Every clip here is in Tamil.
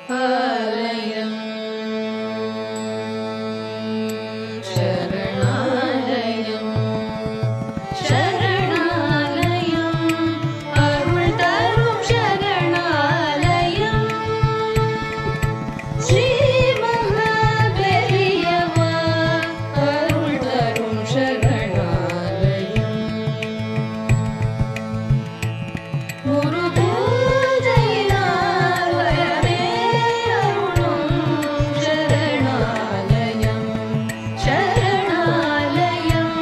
ஆலயம் சரணாலயம் சரணாலயம் அருள் தரும் சரணாலயம் ஸ்ரீ மகாபெரியவா அருள் தரும் சரணாலயம் ஒரு பூஜையினால் வரவே அருளும் சரணாலயம் சரணாலயம்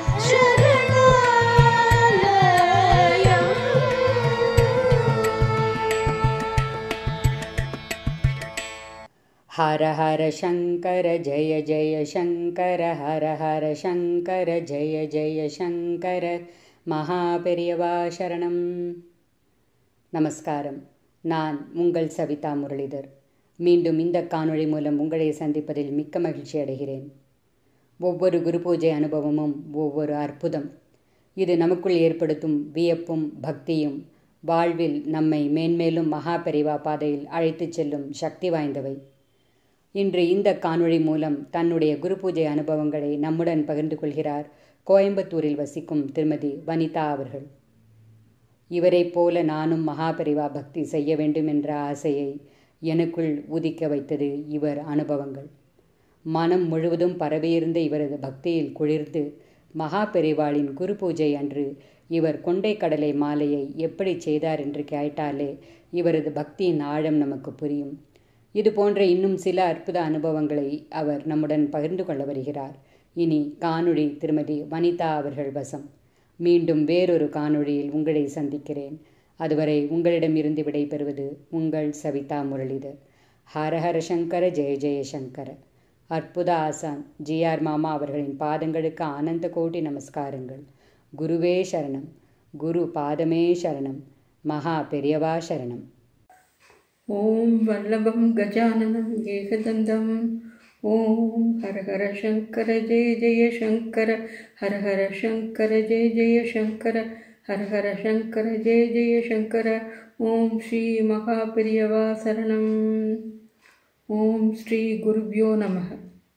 சரணாலயம் हर हर शङ्कर जय जय शङ्कर हर हर शङ्कर जय जय शङ्कर மகாபெரியவா சரணம் நமஸ்காரம் நான் உங்கள் சவிதா முரளிதர் மீண்டும் இந்த காணொளி மூலம் உங்களை சந்திப்பதில் மிக்க மகிழ்ச்சி அடைகிறேன் ஒவ்வொரு குரு பூஜை அனுபவமும் ஒவ்வொரு அற்புதம் இது நமக்குள் ஏற்படுத்தும் வியப்பும் பக்தியும் வாழ்வில் நம்மை மேன்மேலும் மகாபெரிவா பாதையில் அழைத்துச் செல்லும் சக்தி வாய்ந்தவை இன்று இந்த காணொளி மூலம் தன்னுடைய குரு பூஜை அனுபவங்களை நம்முடன் பகிர்ந்து கொள்கிறார் கோயம்புத்தூரில் வசிக்கும் திருமதி வனிதா அவர்கள் இவரைப் போல நானும் மகாபெரிவா பக்தி செய்ய வேண்டும் என்ற ஆசையை எனக்குள் உதிக்க வைத்தது இவர் அனுபவங்கள் மனம் முழுவதும் பரவியிருந்த இவரது பக்தியில் குளிர்ந்து மகா பெரிவாளின் குரு பூஜை அன்று இவர் கொண்டை கடலை மாலையை எப்படி செய்தார் என்று கேட்டாலே இவரது பக்தியின் ஆழம் நமக்கு புரியும் இது போன்ற இன்னும் சில அற்புத அனுபவங்களை அவர் நம்முடன் பகிர்ந்து கொள்ள வருகிறார் இனி காணொளி திருமதி வனிதா அவர்கள் வசம் மீண்டும் வேறொரு காணொளியில் உங்களை சந்திக்கிறேன் அதுவரை உங்களிடமிருந்து விடைபெறுவது உங்கள் சவிதா முரளிதர் ஹரஹர சங்கர ஜெய ஜெய சங்கர அற்புத ஆசான் ஜிஆர் மாமா அவர்களின் பாதங்களுக்கு ஆனந்த கோட்டி நமஸ்காரங்கள் குருவே சரணம் குரு பாதமே சரணம் மகா பெரியவா சரணம் ॐ वल्लभं गजाननं एकदन्तम् ॐ हर हर शङ्कर जय जय शङ्कर हर हर शङ्कर जय जय शङ्कर हर हर शङ्कर जय जय शङ्कर ॐ श्रीमहाप्रियवा शरणम् ॐ श्रीगुरुभ्यो नमः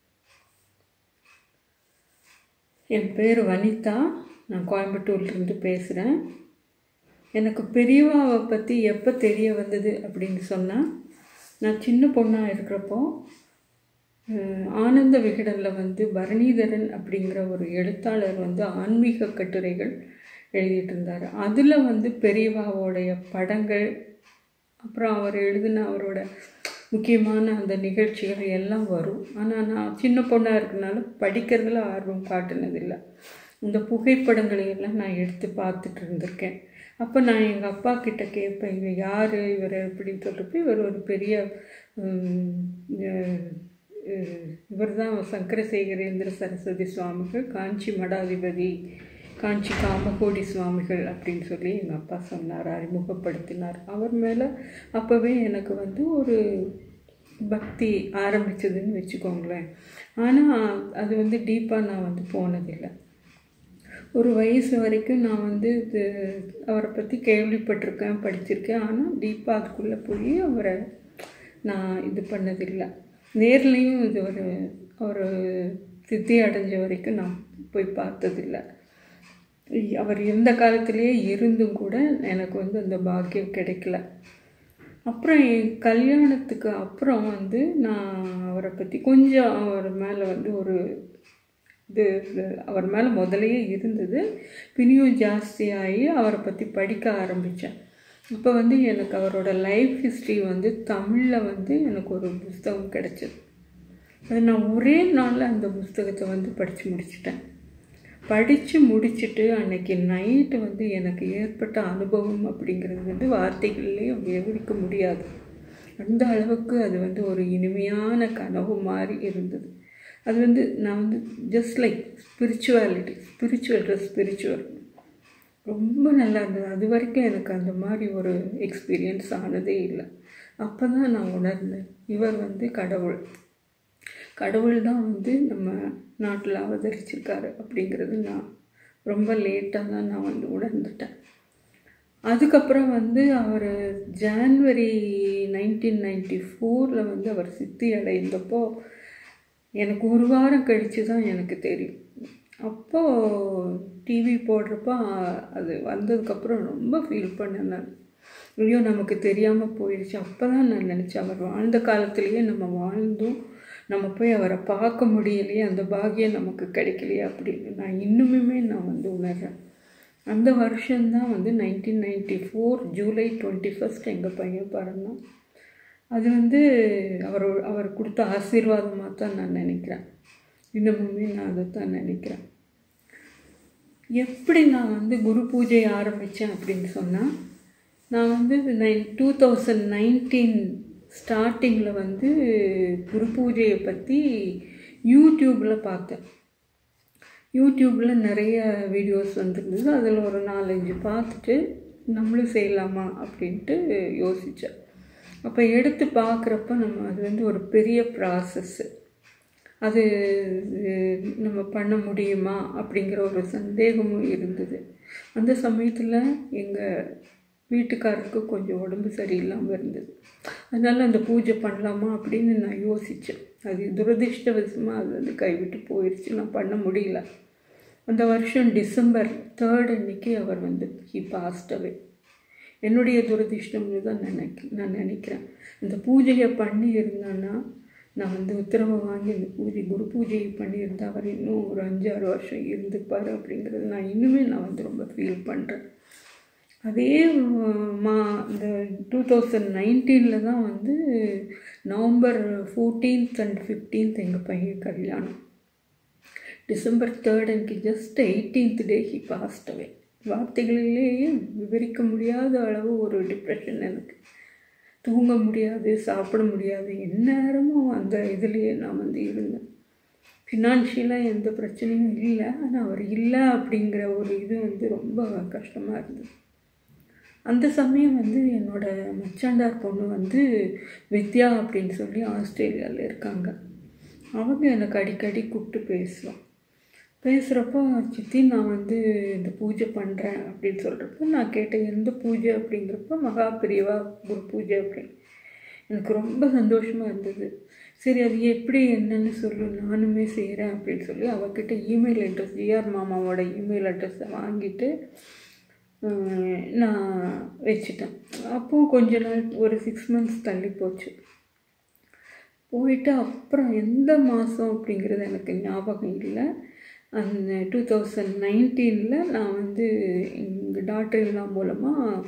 என் பேர் வனிதா நான் கோயம்புத்தூர்லேருந்து பேசுகிறேன் எனக்கு பெரியவாவை பற்றி எப்போ தெரிய வந்தது அப்படின்னு சொன்னால் நான் சின்ன பொண்ணாக இருக்கிறப்போ அஹ், ஆனந்த விகடனில் வந்து பரணிதரன் அப்படிங்கிற ஒரு எழுத்தாளர் வந்து ஆன்மீக கட்டுரைகள் எழுதிட்டு இருந்தார் அதில் வந்து பெரியவாவோடைய படங்கள் அப்புறம் அவர் எழுதின அவரோட முக்கியமான அந்த நிகழ்ச்சிகள் எல்லாம் வரும் ஆனால் நான் சின்ன பொண்ணாக இருக்கனால படிக்கிறதுல ஆர்வம் காட்டினதில்லை இந்த புகைப்படங்களை எல்லாம் நான் எடுத்து பார்த்துட்டு இருந்திருக்கேன் அப்போ நான் எங்கள் அப்பா கிட்ட கேட்பேன் இவர் யார் இவர் அப்படின்னு சொல்கிறப்ப இவர் ஒரு பெரிய இவர் தான் சங்கரசேகரேந்திர சரஸ்வதி சுவாமிகள் காஞ்சி மடாதிபதி காஞ்சி காமகோடி சுவாமிகள் அப்படின்னு சொல்லி எங்கள் அப்பா சொன்னார் அறிமுகப்படுத்தினார் அவர் மேலே அப்போவே எனக்கு வந்து ஒரு பக்தி ஆரம்பிச்சதுன்னு வச்சுக்கோங்களேன் ஆனால் அது வந்து டீப்பாக நான் வந்து போனதில்லை ஒரு வயசு வரைக்கும் நான் வந்து இது அவரை பற்றி கேள்விப்பட்டிருக்கேன் படிச்சிருக்கேன் ஆனால் டீப்பாக அதுக்குள்ளே போய் அவரை நான் இது பண்ணதில்லை நேர்லேயும் இது ஒரு ஒரு சித்தி அடைஞ்ச வரைக்கும் நான் போய் பார்த்ததில்லை அவர் இருந்த காலத்திலேயே இருந்தும் கூட எனக்கு வந்து அந்த பாக்கியம் கிடைக்கல அப்புறம் என் கல்யாணத்துக்கு அப்புறம் வந்து நான் அவரை பற்றி கொஞ்சம் அவர் மேலே வந்து ஒரு இது இது அவர் மேலே முதலையே இருந்தது பிணியும் ஜாஸ்தியாகி அவரை பற்றி படிக்க ஆரம்பித்தேன் இப்போ வந்து எனக்கு அவரோட லைஃப் ஹிஸ்ட்ரி வந்து தமிழில் வந்து எனக்கு ஒரு புஸ்தகம் கிடச்சிது அது நான் ஒரே நாளில் அந்த புஸ்தகத்தை வந்து படித்து முடிச்சிட்டேன் படித்து முடிச்சுட்டு அன்னைக்கு நைட்டு வந்து எனக்கு ஏற்பட்ட அனுபவம் அப்படிங்கிறது வந்து வார்த்தைகள்லேயும் விவரிக்க முடியாது அந்த அளவுக்கு அது வந்து ஒரு இனிமையான கனவு மாதிரி இருந்தது அது வந்து நான் வந்து just like spirituality spiritual spiritual ரொம்ப நல்லா இருந்தது அது வரைக்கும் எனக்கு அந்த மாதிரி ஒரு எக்ஸ்பீரியன்ஸ் ஆனதே இல்லை அப்போ தான் நான் உணர்ந்தேன் இவர் வந்து கடவுள் கடவுள் தான் வந்து நம்ம நாட்டில் அவதரிச்சிருக்காரு அப்படிங்கிறது நான் ரொம்ப லேட்டாக தான் நான் வந்து உணர்ந்துட்டேன் அதுக்கப்புறம் வந்து அவர் ஜான்வரி நைன்டீன் நைன்டி ஃபோரில் வந்து அவர் சித்தி அடைந்தப்போ எனக்கு ஒரு வாரம் கழித்து தான் எனக்கு தெரியும் அப்போது டிவி போடுறப்போ அது வந்ததுக்கப்புறம் ரொம்ப ஃபீல் பண்ணேன் நான் ஐயோ நமக்கு தெரியாமல் போயிடுச்சு அப்போ தான் நான் நினச்சேன் அவர் வாழ்ந்த காலத்துலேயே நம்ம வாழ்ந்தோம் நம்ம போய் அவரை பார்க்க முடியலையே அந்த பாக்கியம் நமக்கு கிடைக்கலையே அப்படின்னு நான் இன்னுமுமே நான் வந்து உணர்றேன் அந்த வருஷம்தான் வந்து nineteen ninety four July twenty first எங்கள் பையன் பிறந்தான் அது வந்து அவர் அவர் கொடுத்த ஆசீர்வாதமாக தான் நான் நினைக்கிறேன் இன்னமுமே நான் அதை தான் நினைக்கிறேன் எப்படி நான் வந்து குரு பூஜை ஆரம்பித்தேன் அப்படின்னு சொன்னால் நான் வந்து நைன் டூ தௌசண்ட் நைன்டீன் ஸ்டார்டிங்கில் வந்து குரு பூஜையை பற்றி யூடியூப்பில் பார்த்தேன் யூடியூப்பில் நிறைய வீடியோஸ் வந்துருந்தது அதில் ஒரு நாலஞ்சு பார்த்துட்டு நம்மளும் செய்யலாமா அப்படின்ட்டு யோசித்தேன் அப்போ எடுத்து பார்க்குறப்ப நம்ம அது வந்து ஒரு பெரிய ப்ராசஸ்ஸு அது நம்ம பண்ண முடியுமா அப்படிங்கிற ஒரு சந்தேகமும் இருந்தது அந்த சமயத்தில் எங்கள் வீட்டுக்காரருக்கு கொஞ்சம் உடம்பு சரியில்லாமல் இருந்தது அதனால் அந்த பூஜை பண்ணலாமா அப்படின்னு நான் யோசித்தேன் அது துரதிருஷ்டவசமாக அது வந்து கைவிட்டு போயிடுச்சு நான் பண்ண முடியல அந்த வருஷம் டிசம்பர் தேர்ட் அன்னைக்கு அவர் வந்து ஹி பாஸ்டவே என்னுடைய துரதிர்ஷ்டம்னு தான் நினைக்க நான் நினைக்கிறேன் இந்த பூஜையை பண்ணி இருந்தான்னா நான் வந்து உத்தரவை வாங்கி இந்த பூஜை குரு பூஜையை பண்ணியிருந்தா அவர் இன்னும் ஒரு அஞ்சாறு வருஷம் இருந்துப்பார் அப்படிங்கிறது நான் இன்னுமே நான் வந்து ரொம்ப ஃபீல் பண்ணுறேன் அதே மா இந்த டூ தௌசண்ட் நைன்டீனில் தான் வந்து நவம்பர் ஃபோர்டீன்த் அண்ட் ஃபிஃப்டீன்த் எங்கள் பையன் கல்யாணம் டிசம்பர் தேர்ட் அன்னைக்கு just eighteenth day he passed away வார்த்தைகளிலேயே விவரிக்க முடியாத அளவு ஒரு டிப்ரெஷன் எனக்கு தூங்க முடியாது சாப்பிட முடியாது எந்நேரமும் அந்த இதுலேயே நான் வந்து இருந்தேன் ஃபினான்ஷியலாக எந்த பிரச்சனையும் இல்லை ஆனால் அவர் இல்லை அப்படிங்கிற ஒரு இது வந்து ரொம்ப கஷ்டமாக இருந்தது அந்த சமயம் வந்து என்னோடய மச்சாண்டார் பொண்ணு வந்து வித்யா அப்படின்னு சொல்லி ஆஸ்திரேலியாவில் இருக்காங்க அவங்க எனக்கு அடிக்கடி கூப்பிட்டு பேசுவான் பேசுகிறப்போ சித்தி நான் வந்து இந்த பூஜை பண்ணுறேன் அப்படின்னு சொல்கிறப்ப நான் கேட்டேன் எந்த பூஜை அப்படிங்கிறப்ப மகா பிரிவா குரு பூஜை அப்படின்னு எனக்கு ரொம்ப சந்தோஷமாக இருந்தது சரி அது எப்படி என்னன்னு சொல்லு நானுமே செய்கிறேன் அப்படின்னு சொல்லி அவகிட்ட இமெயில் அட்ரஸ் ஜிஆர் மாமாவோட இமெயில் அட்ரஸை வாங்கிட்டு நான் வச்சுட்டேன் அப்போது கொஞ்ச நாள் ஒரு சிக்ஸ் மந்த்ஸ் தள்ளி போச்சு போயிட்டு அப்புறம் எந்த மாதம் அப்படிங்கிறது எனக்கு ஞாபகம் இல்லை அந்த டூ தௌசண்ட் நைன்டீனில் நான் வந்து எங்கள் டாக்டர் இல்லா மூலமாக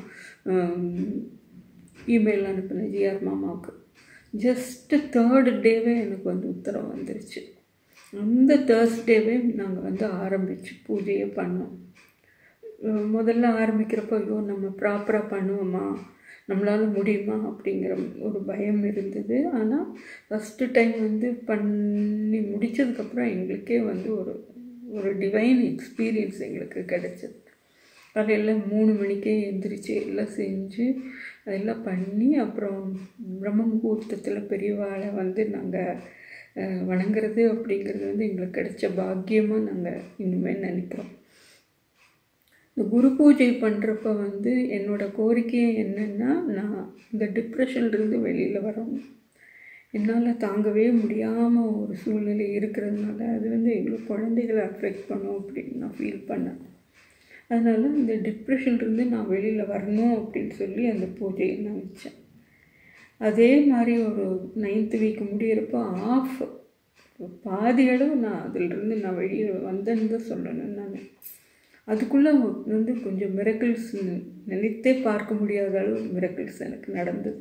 இமெயில் அனுப்பினேன் ஜிஆர் மாமாவுக்கு ஜஸ்ட்டு தேர்டு டேவே எனக்கு வந்து உத்தரவு வந்துருச்சு அந்த தேர்ஸ்டேவே நாங்கள் வந்து ஆரம்பிச்சு பூஜையை பண்ணோம் முதல்ல ஆரம்பிக்கிறப்போ ஐயோ நம்ம ப்ராப்பராக பண்ணுவோமா நம்மளால் முடியுமா அப்படிங்கிற ஒரு பயம் இருந்தது ஆனால் ஃபஸ்ட்டு டைம் வந்து பண்ணி முடித்ததுக்கப்புறம் எங்களுக்கே வந்து ஒரு ஒரு டிவைன் எக்ஸ்பீரியன்ஸ் எங்களுக்கு கிடச்சிது காலையில் மூணு மணிக்கே எந்திரிச்சு எல்லாம் செஞ்சு அதெல்லாம் பண்ணி அப்புறம் பிரம்ம முகூர்த்தத்தில் பெரியவாளை வந்து நாங்கள் வணங்குறது அப்படிங்கிறது வந்து எங்களுக்கு கிடைச்ச பாக்கியமாக நாங்கள் இனிமேல் நினைக்கிறோம் இந்த குரு பூஜை பண்ணுறப்ப வந்து என்னோடய கோரிக்கையே என்னென்னா நான் இந்த டிப்ரெஷன்லேருந்து வெளியில் வரணும் என்னால் தாங்கவே முடியாமல் ஒரு சூழ்நிலை இருக்கிறதுனால அது வந்து எங்களுக்கு குழந்தைகளை அஃபெக்ட் பண்ணும் அப்படின்னு நான் ஃபீல் பண்ணேன் அதனால் இந்த டிப்ரெஷன்லேருந்து நான் வெளியில் வரணும் அப்படின்னு சொல்லி அந்த பூஜையை நான் வச்சேன் அதே மாதிரி ஒரு நைன்த்து வீக் முடியிறப்போ ஆஃப் பாதி அளவு நான் அதிலிருந்து நான் வெளியே வந்தேன்னு தான் சொல்லணும் நான் அதுக்குள்ளே வந்து கொஞ்சம் மிரக்கிள்ஸ் நினைத்தே பார்க்க முடியாத அளவு மிரக்கிள்ஸ் எனக்கு நடந்தது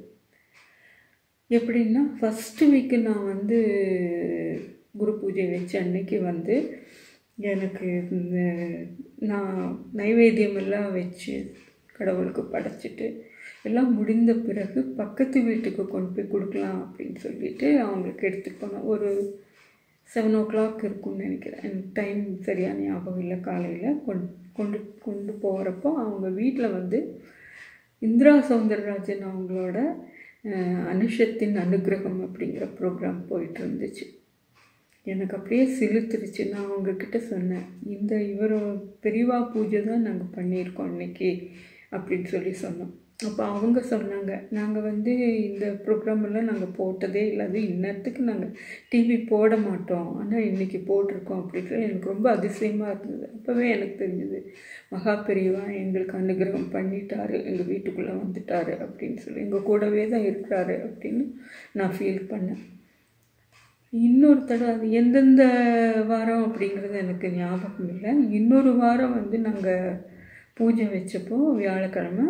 எப்படின்னா ஃபஸ்ட்டு வீக்கு நான் வந்து குரு பூஜை வச்ச அன்னைக்கு வந்து எனக்கு இந்த நான் நைவேத்தியம் எல்லாம் வச்சு கடவுளுக்கு படைச்சிட்டு எல்லாம் முடிந்த பிறகு பக்கத்து வீட்டுக்கு கொண்டு போய் கொடுக்கலாம் அப்படின்னு சொல்லிட்டு அவங்களுக்கு எடுத்துட்டு போனோம் ஒரு செவன் ஓ கிளாக் இருக்கும்னு நினைக்கிறேன் எனக்கு டைம் சரியான ஞாபகம் இல்லை காலையில் கொண்டு கொண்டு கொண்டு போகிறப்போ அவங்க வீட்டில் வந்து இந்திரா சௌந்தரராஜன் அவங்களோட அனுஷத்தின் அனுகிரகம் அப்படிங்கிற ப்ரோக்ராம் போயிட்டு இருந்துச்சு எனக்கு அப்படியே சிலுத்துருச்சு நான் அவங்கக்கிட்ட சொன்னேன் இந்த இவரோ பெரியவா பூஜை தான் நாங்கள் பண்ணியிருக்கோம் இன்னைக்கு அப்படின்னு சொல்லி சொன்னோம் அப்போ அவங்க சொன்னாங்க நாங்கள் வந்து இந்த ப்ரோக்ராமெல்லாம் நாங்கள் போட்டதே இல்லை அது இன்னத்துக்கு நாங்கள் டிவி போட மாட்டோம் ஆனால் இன்றைக்கி போட்டிருக்கோம் அப்படின்னு எனக்கு ரொம்ப அதிசயமாக இருந்தது அப்போவே எனக்கு தெரிஞ்சது மகா பெரியவா எங்களுக்கு அனுகிரகம் பண்ணிட்டாரு எங்கள் வீட்டுக்குள்ளே வந்துட்டாரு அப்படின்னு சொல்லி எங்கள் கூடவே தான் இருக்கிறாரு அப்படின்னு நான் ஃபீல் பண்ணேன் இன்னொரு தடவை அது எந்தெந்த வாரம் அப்படிங்கிறது எனக்கு ஞாபகம் இல்லை இன்னொரு வாரம் வந்து நாங்கள் பூஜை வச்சப்போ வியாழக்கிழமை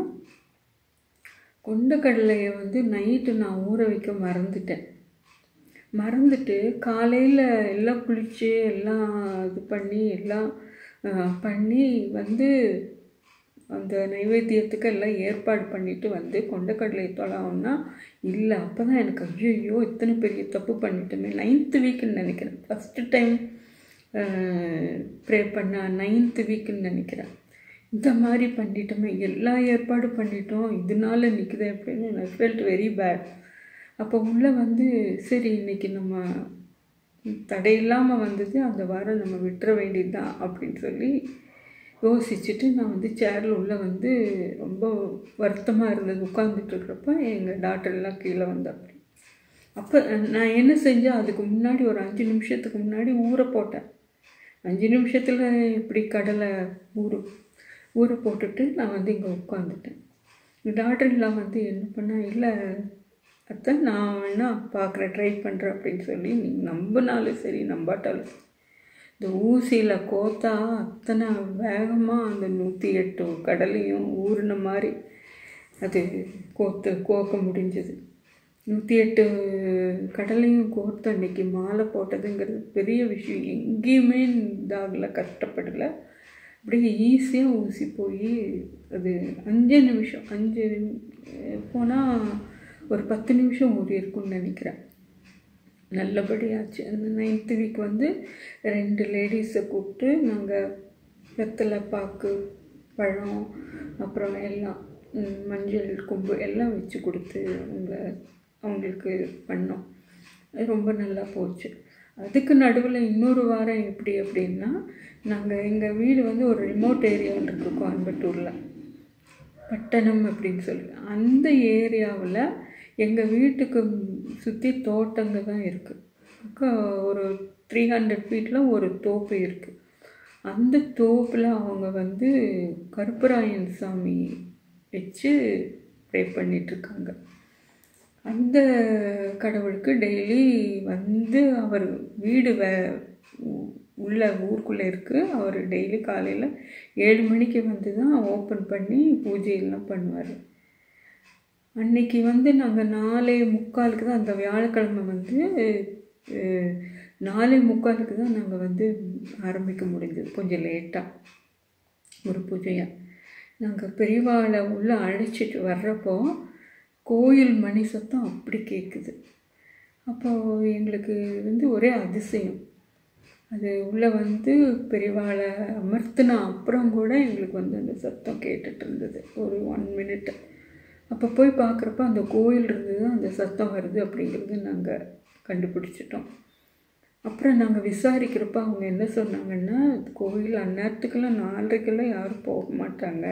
கொண்டக்கடலையை வந்து நைட்டு நான் ஊற வைக்க மறந்துட்டேன் மறந்துட்டு காலையில் எல்லாம் குளித்து எல்லாம் இது பண்ணி எல்லாம் பண்ணி வந்து அந்த நைவேத்தியத்துக்கு எல்லாம் ஏற்பாடு பண்ணிட்டு வந்து கொண்டக்கடலை தொழாவுன்னா இல்லை அப்போ தான் எனக்கு ஐயோ இத்தனை பெரிய தப்பு பண்ணிட்டோமே நைன்த்து வீக்குன்னு நினைக்கிறேன் ஃபஸ்ட்டு டைம் ப்ரே பண்ண நைன்த்து வீக்குன்னு நினைக்கிறேன் இந்த மாதிரி பண்ணிட்டோமே எல்லா ஏற்பாடு பண்ணிட்டோம் இதனால நிற்குது அப்படின்னு எனக்கு ஃபெல்ட் வெரி பேட் அப்போ உள்ளே வந்து சரி இன்றைக்கி நம்ம தடையில்லாமல் வந்தது அந்த வாரம் நம்ம விட்டுற வேண்டியது தான் அப்படின்னு சொல்லி யோசிச்சுட்டு நான் வந்து சேரில் உள்ளே வந்து ரொம்ப வருத்தமாக இருந்தது உட்காந்துட்டு இருக்கிறப்ப எங்கள் டாக்டர்லாம் கீழே வந்தாப்படி அப்போ நான் என்ன செஞ்சேன் அதுக்கு முன்னாடி ஒரு அஞ்சு நிமிஷத்துக்கு முன்னாடி ஊற போட்டேன் அஞ்சு நிமிஷத்தில் இப்படி கடலை ஊறு ஊற போட்டுட்டு நான் வந்து இங்கே உட்காந்துட்டேன் டாக்டர்லாம் வந்து என்ன பண்ணால் இல்லை அத்தை நான் வேணா பார்க்குறேன் ட்ரை பண்ணுறேன் அப்படின்னு சொல்லி நீங்கள் நம்பினாலும் சரி நம்பாட்டாலும் சரி இந்த ஊசியில் கோத்தா அத்தனை வேகமாக அந்த நூற்றி எட்டு கடலையும் ஊறின மாதிரி அது கோத்து கோக்க முடிஞ்சது நூற்றி எட்டு கடலையும் கோர்த்து அன்னைக்கு மாலை போட்டதுங்கிறது பெரிய விஷயம் எங்கேயுமே இதாகல கஷ்டப்படலை அப்படியே ஈஸியாக ஊசி போய் அது அஞ்சு நிமிஷம் அஞ்சு போனால் ஒரு பத்து நிமிஷம் ஊறி இருக்கும்னு நினைக்கிறேன் நல்லபடியாச்சு அந்த நைன்த்து வீக் வந்து ரெண்டு லேடிஸை கூப்பிட்டு நாங்கள் வெத்தலை பாக்கு பழம் அப்புறம் எல்லாம் மஞ்சள் கொம்பு எல்லாம் வச்சு கொடுத்து அவங்க அவங்களுக்கு பண்ணோம் ரொம்ப நல்லா போச்சு அதுக்கு நடுவில் இன்னொரு வாரம் எப்படி அப்படின்னா நாங்கள் எங்கள் வீடு வந்து ஒரு ரிமோட் ஏரியாவில் இருக்குது கோயம்புத்தூரில் பட்டணம் அப்படின்னு சொல்லி அந்த ஏரியாவில் எங்கள் வீட்டுக்கு சுற்றி தோட்டங்க தான் இருக்குது ஒரு த்ரீ ஹண்ட்ரட் ஃபீட்டில் ஒரு தோப்பு இருக்குது அந்த தோப்பில் அவங்க வந்து கருப்பராயன் சாமி வச்சு ப்ரே பண்ணிகிட்ருக்காங்க அந்த கடவுளுக்கு டெய்லி வந்து அவர் வீடு வே உள்ள ஊருக்குள்ளே இருக்குது அவர் டெய்லி காலையில் ஏழு மணிக்கு வந்து தான் ஓப்பன் பண்ணி பூஜையெல்லாம் பண்ணுவார் அன்னைக்கு வந்து நாங்கள் நாலே முக்காலுக்கு தான் அந்த வியாழக்கிழமை வந்து நாலே முக்காலுக்கு தான் நாங்கள் வந்து ஆரம்பிக்க முடிஞ்சது கொஞ்சம் லேட்டாக ஒரு பூஜையாக நாங்கள் பெரியவாளை உள்ளே அழைச்சிட்டு வர்றப்போ கோயில் மணி சத்தம் அப்படி கேட்குது அப்போது எங்களுக்கு வந்து ஒரே அதிசயம் அது உள்ளே வந்து பெரியவாளை அமர்த்தின அப்புறம் கூட எங்களுக்கு வந்து அந்த சத்தம் கேட்டுட்டு இருந்தது ஒரு ஒன் மினிட் அப்போ போய் பார்க்குறப்ப அந்த கோயில் இருந்தது அந்த சத்தம் வருது அப்படிங்கிறது நாங்கள் கண்டுபிடிச்சிட்டோம் அப்புறம் நாங்கள் விசாரிக்கிறப்ப அவங்க என்ன சொன்னாங்கன்னா கோயில் அந்நேரத்துக்கெல்லாம் நாலரைக்கெல்லாம் யாரும் போக மாட்டாங்க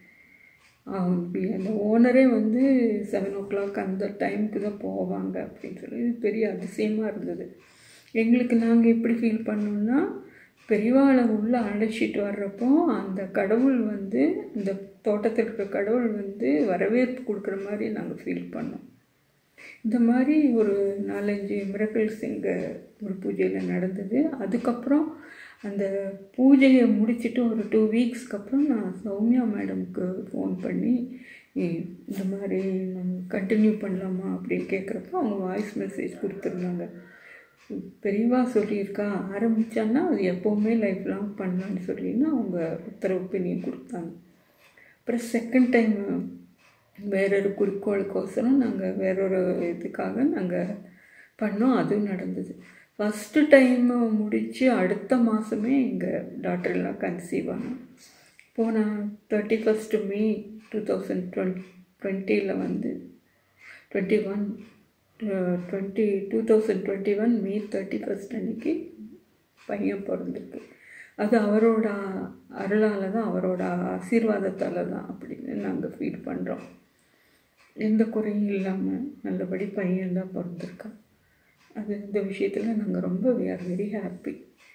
அந்த ஓனரே வந்து செவன் ஓ கிளாக் அந்த டைமுக்கு தான் போவாங்க அப்படின்னு சொல்லி இது பெரிய அதிசயமாக இருந்தது எங்களுக்கு நாங்கள் எப்படி ஃபீல் பண்ணோம்னா பெரியவாளை உள்ளே அழைச்சிட்டு வர்றப்போ அந்த கடவுள் வந்து இந்த தோட்டத்தில் இருக்கிற கடவுள் வந்து வரவேற்பு கொடுக்குற மாதிரி நாங்கள் ஃபீல் பண்ணோம் இந்த மாதிரி ஒரு நாலஞ்சு மிரக்கல்ஸ் எங்கள் ஒரு பூஜையில் நடந்தது அதுக்கப்புறம் அந்த பூஜையை முடிச்சுட்டு ஒரு டூ வீக்ஸ்க்கு அப்புறம் நான் சௌமியா மேடம்க்கு ஃபோன் பண்ணி இந்த மாதிரி நம்ம கண்டினியூ பண்ணலாமா அப்படின்னு கேட்குறப்போ அவங்க வாய்ஸ் மெசேஜ் கொடுத்துருந்தாங்க பெரியவா சொல்லியிருக்கா ஆரம்பித்தான்னா அது எப்போவுமே லைஃப் லாங் பண்ணலான்னு சொல்லின்னு அவங்க உத்தரவு ஒப்பீனியன் கொடுத்தாங்க அப்புறம் செகண்ட் டைம் வேறொரு குறிக்கோளுக்கோசரம் நாங்கள் வேறொரு இதுக்காக நாங்கள் பண்ணோம் அதுவும் நடந்தது ஃபஸ்ட்டு டைம் முடித்து அடுத்த மாதமே எங்கள் டாக்டர்லாம் கன்சீவ் ஆனோம் போன thirty first May two thousand twenty டுவெண்ட்டியில் வந்து twenty one twenty two thousand twenty one May thirty first அன்றைக்கி பையன் பிறந்திருக்கு அது அவரோட அருளால் தான் அவரோட ஆசீர்வாதத்தால் தான் அப்படின்னு நாங்கள் ஃபீல் பண்ணுறோம் எந்த குறையும் இல்லாமல் நல்லபடி பையன்தான் பிறந்திருக்கான் அது இந்த விஷயத்தில் நாங்கள் ரொம்ப we are வெரி ஹாப்பி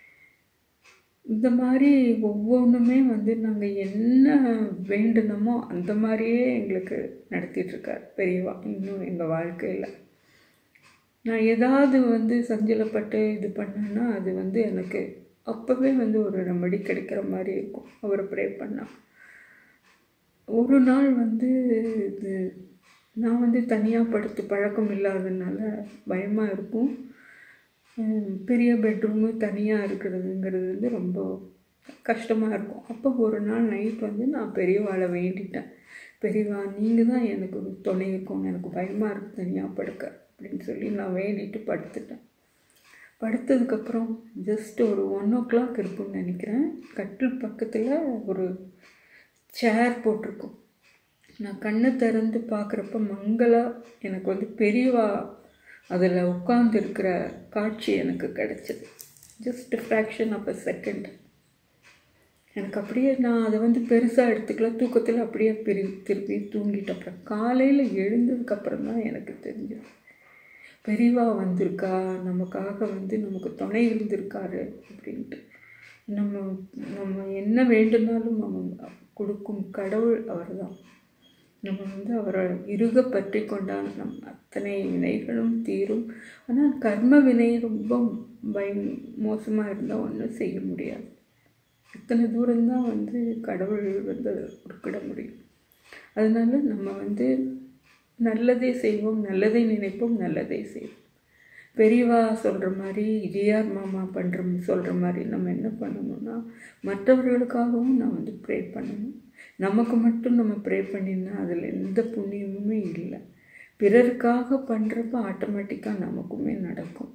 இந்த மாதிரி ஒவ்வொன்றுமே வந்து நாங்கள் என்ன வேண்டுனமோ அந்த மாதிரியே எங்களுக்கு நடத்திட்டுருக்கார் பெரியவா இன்னும் எங்கள் வாழ்க்கையில் நான் ஏதாவது வந்து சஞ்சலப்பட்டு இது பண்ணேன்னா அது வந்து எனக்கு அப்போவே வந்து ஒரு ரெமடி கிடைக்கிற மாதிரி இருக்கும் அவரை ப்ரே பண்ணால் ஒரு நாள் வந்து இது நான் வந்து தனியாக படுத்து பழக்கம் இல்லாததுனால பயமாக இருக்கும் உம், பெரிய பெட்ரூமு தனியாக இருக்கிறதுங்கிறது வந்து ரொம்ப கஷ்டமாக இருக்கும் அப்போ ஒரு நாள் நைட் வந்து நான் பெரியவாளை வேண்டிட்டேன் பெரியவா நீங்கள் தான் எனக்கு ஒரு துணை இருக்கணும் எனக்கு பயமாக இருக்கு தனியாக படுக்க அப்படின்னு சொல்லி நான் வேண்டிட்டு படுத்துட்டேன் படுத்ததுக்கப்புறம் ஜஸ்ட் ஒரு ஒன் ஓ கிளாக் இருக்கும்னு நினைக்கிறேன் கட்டில் பக்கத்தில் ஒரு சேர் போட்டிருக்கும் நான் கண்ணை திறந்து பார்க்குறப்ப மங்களா எனக்கு வந்து பெரியவா அதில் உட்கார்ந்துருக்கிற காட்சி எனக்கு கிடைச்சது just fraction of a second எனக்கு அப்படியே நான் அதை வந்து பெருசாக எடுத்துக்கல தூக்கத்தில் அப்படியே பிரி திருப்பி தூங்கிட்ட அப்புறம் காலையில் எழுந்ததுக்கப்புறம் தான் எனக்கு தெரிஞ்சது பெரியவா வந்திருக்கா நமக்காக வந்து நமக்கு துணை இருந்திருக்காரு அப்படின்ட்டு நம்ம நம்ம என்ன வேண்டுனாலும் அவங்க கொடுக்கும் கடவுள் அவர்தான் நம்ம வந்து அவரை இறுக பற்றி கொண்டால் நம் அத்தனை வினைகளும் தீரும் ஆனால் கர்ம வினை ரொம்ப பய மோசமாக இருந்தால் ஒன்றும் செய்ய முடியாது இத்தனை தூரம்தான் வந்து கடவுள் வந்து குறுக்கிட முடியும் அதனால நம்ம வந்து நல்லதே செய்வோம் நல்லதை நினைப்போம் நல்லதை செய்வோம் பெரியவா சொல்கிற மாதிரி ஜிஆர் மாமா பண்ணுற சொல்கிற மாதிரி நம்ம என்ன பண்ணணும்னா மற்றவர்களுக்காகவும் நான் வந்து ப்ரே பண்ணணும் நமக்கு மட்டும் நம்ம ப்ரே பண்ணினா அதில் எந்த புண்ணியமுமே இல்லை பிறருக்காக பண்ணுறப்ப ஆட்டோமேட்டிக்காக நமக்குமே நடக்கும்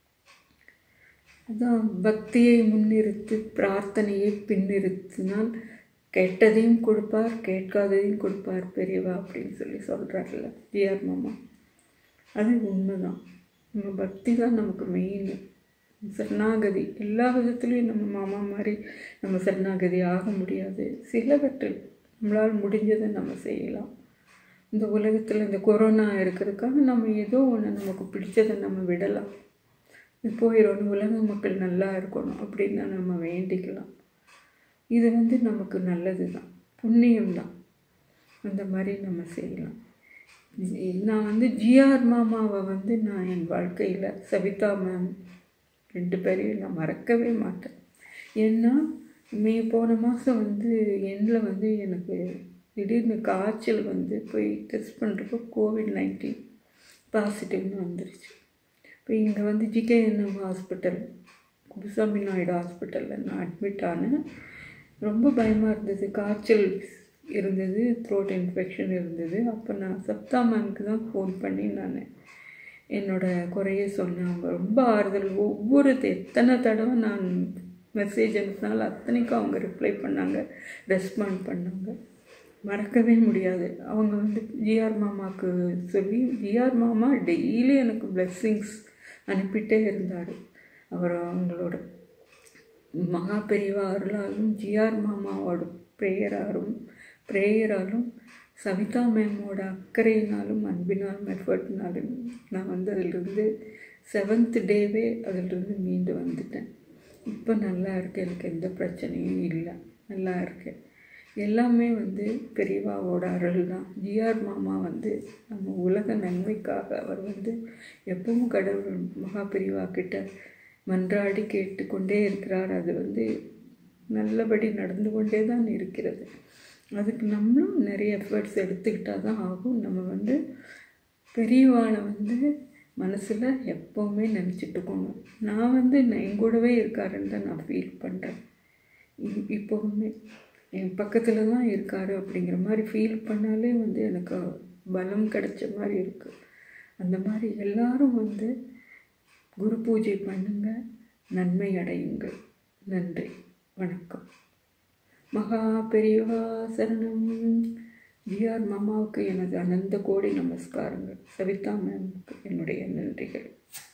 அதான் பக்தியை முன்னிறுத்து பிரார்த்தனையை பின்னிறுத்தினால் கெட்டதையும் கொடுப்பார் கேட்காததையும் கொடுப்பார் பெரியவா அப்படின்னு சொல்லி சொல்கிறார்ல ஜிஆர் மாமா அது உண்மைதான் நம்ம பக்தி தான் நமக்கு மெயின் சரணாகதி எல்லா விதத்துலேயும் நம்ம மாமா மாதிரி நம்ம சரணாகதி ஆக முடியாது சிலவற்றில் நம்மளால் முடிஞ்சதை நம்ம செய்யலாம் இந்த உலகத்தில் இந்த கொரோனா இருக்கிறதுக்காக நம்ம ஏதோ ஒன்று நமக்கு பிடிச்சதை நம்ம விடலாம் இது போயிடணும் உலக மக்கள் நல்லா இருக்கணும் அப்படின்னு நம்ம வேண்டிக்கலாம் இது வந்து நமக்கு நல்லது தான் புண்ணியம் தான் அந்த மாதிரி நம்ம செய்யலாம் நான் வந்து ஜிஆர் மாமாவை வந்து நான் என் வாழ்க்கையில் சவிதா மேம் ரெண்டு பேரையும் நான் மறக்கவே மாட்டேன் ஏன்னா மே போன மாதம் வந்து எண்ணில் வந்து எனக்கு திடீர்னு காய்ச்சல் வந்து போய் டெஸ்ட் பண்ணுறப்போ கோவிட் நைன்டீன் பாசிட்டிவ்னு வந்துருச்சு இப்போ இங்கே வந்து ஜிகேஎன்எம் ஹாஸ்பிட்டல் குப்புசாமி நாயுடு ஹாஸ்பிட்டலில் நான் அட்மிட் ஆனேன் ரொம்ப பயமாக இருந்தது காய்ச்சல் இருந்தது த்ரோட் இன்ஃபெக்ஷன் இருந்தது அப்போ நான் சப்தா மேம்க்கு தான் ஃபோன் பண்ணி நான் என்னோட குறைய சொன்னேன் அவங்க ரொம்ப ஆறுதல் ஒவ்வொரு எத்தனை தடவை நான் மெசேஜ் அனுப்பினாலும் அத்தனைக்கும் அவங்க ரிப்ளை பண்ணாங்க ரெஸ்பாண்ட் பண்ணாங்க மறக்கவே முடியாது அவங்க வந்து ஜிஆர் மாமாவுக்கு சொல்லி ஜிஆர் மாமா டெய்லி எனக்கு பிளெஸ்ஸிங்ஸ் அனுப்பிட்டே இருந்தார் அவர் அவங்களோட மகா பெரியவா அருளாலும் ஜிஆர் மாமாவோட ப்ரேயராலும் ப்ரேயராலும் சவிதா மேமோட அக்கறையினாலும் அன்பினாலும் எஃபர்ட்னாலும் நான் வந்து அதிலிருந்து செவன்த் டேவே அதிலிருந்து மீண்டு வந்துட்டேன் இப்போ நல்லா இருக்கேன் எனக்கு எந்த பிரச்சனையும் இல்லை நல்லா இருக்கேன் எல்லாமே வந்து பெரியவாவோட அருள் தான் ஜிஆர் மாமா வந்து நம்ம உலக நன்மைக்காக அவர் வந்து எப்பவும் கடவுள் மகா பெரியவா கிட்ட மன்றாடி கேட்டுக்கொண்டே இருக்கிறார் அது வந்து நல்லபடி நடந்து கொண்டே தான் இருக்கிறது அதுக்கு நம்மளும் நிறைய எஃபர்ட்ஸ் எடுத்துக்கிட்டால் தான் ஆகும் நம்ம வந்து பெரியவாளை வந்து மனசில் எப்போவுமே நினச்சிட்டு இருக்கணும் நான் வந்து நான் என் கூடவே இருக்காருன்னு தான் நான் ஃபீல் பண்ணுறேன் இப்போவுமே என் பக்கத்தில் தான் இருக்காரு அப்படிங்கிற மாதிரி ஃபீல் பண்ணாலே வந்து எனக்கு பலம் கிடைச்ச மாதிரி இருக்குது அந்த மாதிரி எல்லாரும் வந்து குரு பூஜை பண்ணுங்க நன்மை அடையுங்கள் நன்றி வணக்கம் மகா பெரியவா சரணம் ஜிஆர் மாமாவுக்கு எனது அனந்த கோடி நமஸ்காரங்கள் சவிதா மேமுக்கு என்னுடைய நன்றிகள்